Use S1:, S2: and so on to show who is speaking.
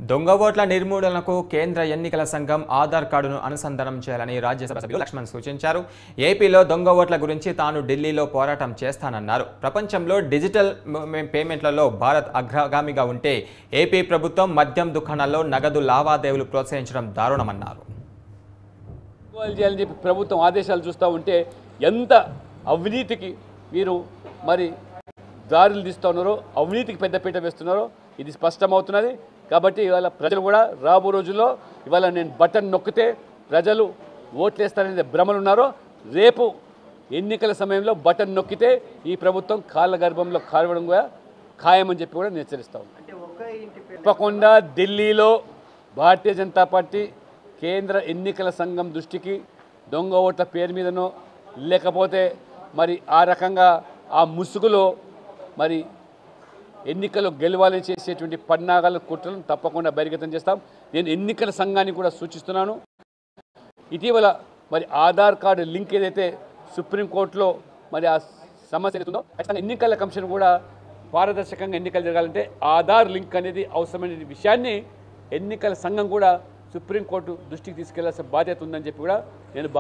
S1: దొంగ ఓట్ల నిర్మూలనకు కేంద్ర ఎన్నికల సంఘం ఆధార్ కార్డును అనుసంధానం చేయాలని రాజ్యసభ సభ్యులు లక్ష్మణ్ సూచించారు ఏపీలో దొంగ ఓట్ల గురించి తాను ఢిల్లీలో పోరాటం చేస్తానన్నారు ప్రపంచంలో డిజిటల్ మ- పేమెంట్లలో భారత్ అగ్రగామిగా ఉంటే ఏపీ ప్రభుత్వం మద్యం దుకాణాల్లో నగదు లావాదేవీలు ప్రోత్సహించడం దారుణమన్నారు
S2: కొనుగోలు చేయాలని చెప్పి ప్రభుత్వం ఆదేశాలు చూస్తూ ఉంటే ఎంత అవినీతికి వీరు మరి దారులు తీస్తూ ఉన్నారో అవినీతికి పెద్దపీట వేస్తున్నారో ఇది స్పష్టమవుతున్నది కాబట్టి ఇవాళ ప్రజలు కూడా రాబో రోజుల్లో ఇవాళ నేను బటన్ నొక్కితే ప్రజలు ఓట్లేస్తారనే భ్రమలు ఉన్నారో రేపు ఎన్నికల సమయంలో బటన్ నొక్కితే ఈ ప్రభుత్వం కాళ్ళ గర్భంలో కాలవడం కూడా ఖాయమని చెప్పి కూడా నేను హెచ్చరిస్తా ఉన్నాను తప్పకుండా ఢిల్లీలో భారతీయ జనతా పార్టీ కేంద్ర ఎన్నికల సంఘం దృష్టికి దొంగ ఓట్ల పేరు మీదనో లేకపోతే మరి ఆ రకంగా ఆ ముసుగులో మరి ఎన్నికలు గెలవాలని చేసేటువంటి పన్నాగాల కుట్రలను తప్పకుండా బహిర్గతం చేస్తాం నేను ఎన్నికల సంఘాన్ని కూడా సూచిస్తున్నాను ఇటీవల మరి ఆధార్ కార్డు లింక్ ఏదైతే సుప్రీంకోర్టులో మరి ఆ సమస్య ఏదైతుందో ఖచ్చితంగా ఎన్నికల కమిషన్ కూడా పారదర్శకంగా ఎన్నికలు జరగాలంటే ఆధార్ లింక్ అనేది అవసరమైన విషయాన్ని ఎన్నికల సంఘం కూడా సుప్రీంకోర్టు దృష్టికి తీసుకెళ్లాల్సిన బాధ్యత ఉందని చెప్పి కూడా నేను